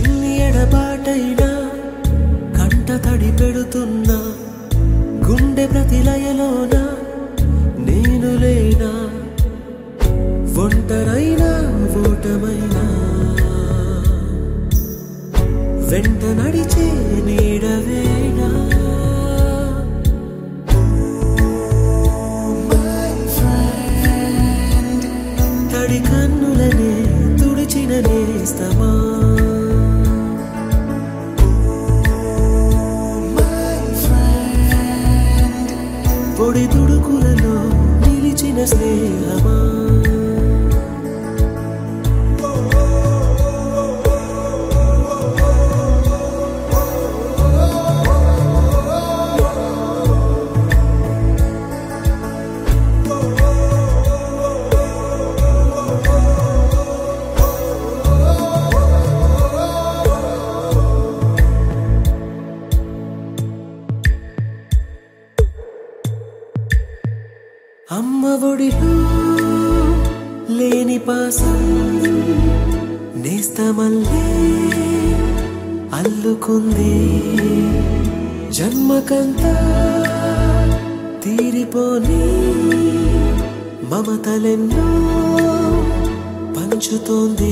చిన్ని ఎడబాటైనా కంట తడి పెడుతున్నా గుండె ప్రతిలయలోన నేను లేనా ఒంటరైనా ఓటమైనా వెంట నడిచే నీడవేనా తడి కన్నులనే తుడిచిన నేస్తమా పొడి తుడుకులలో నిలిచిన స్నేహమా అమ్మ ఒడిలో లేని పాసం నేస్తమల్లే అల్లుకుంది జన్మకంతా తీరిపోని మమతలెన్నో పంచుతోంది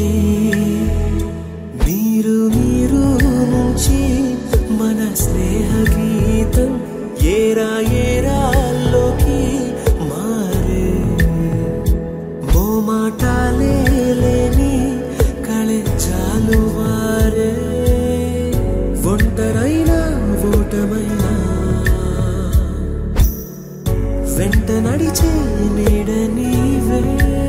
మీరు మీరు నుంచి మన స్నేహ గీతం ఏరా ఏరాల్లోకి మారే మోమాటాలే లేని కళెచ్చాలు వారే ఒంటరైనా ఓటమైనా వెంట నడిచే నీడ నీవే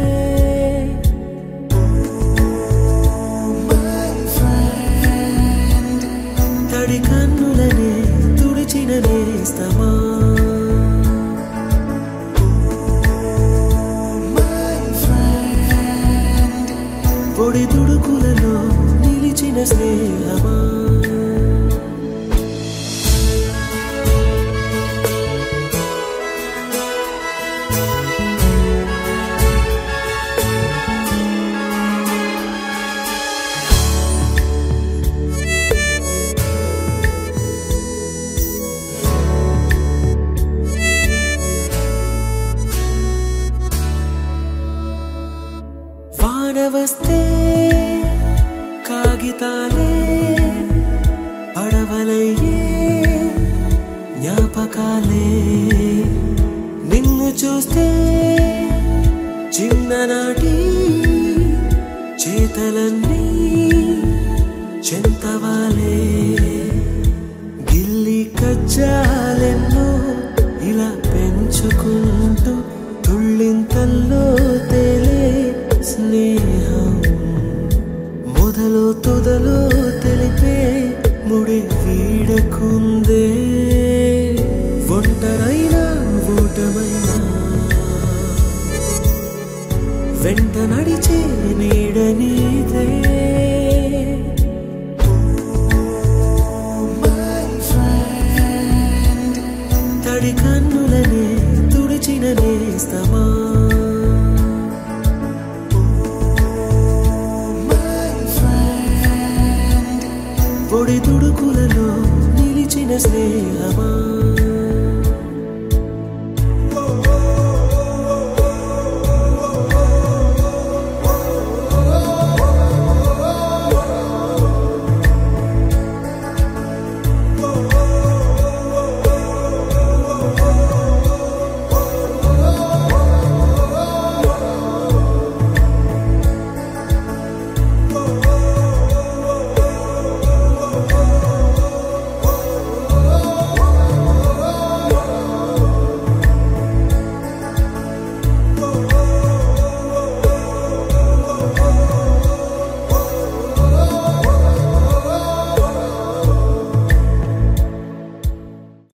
తడి కన్నులనే తుడిచిన నేస్తమా పొడి తుడుకులలో నిలిచిన స్నేహమా వాన వస్తే కాగితాలే పడవలయ్యే జ్ఞాపకాలే నిన్ను చూస్తే చిన్ననాటి చేతలన్నీ చెంతవాలే గిల్లి కజ్జాలెన్నో ఇలా పెంచుకుంటూ తుళ్ళింతల్లో తేలే స్నేహం మొదలు తుదలో తెలిపే ముడి వీడకుందే ఒంటరైనా ఓటమైనా వెంట నడిచే నీడ నీదే తడి కన్నులనే తుడిచిన నేస్తమా పొడి తుడుకులలో నిలిచిన స్నేహమా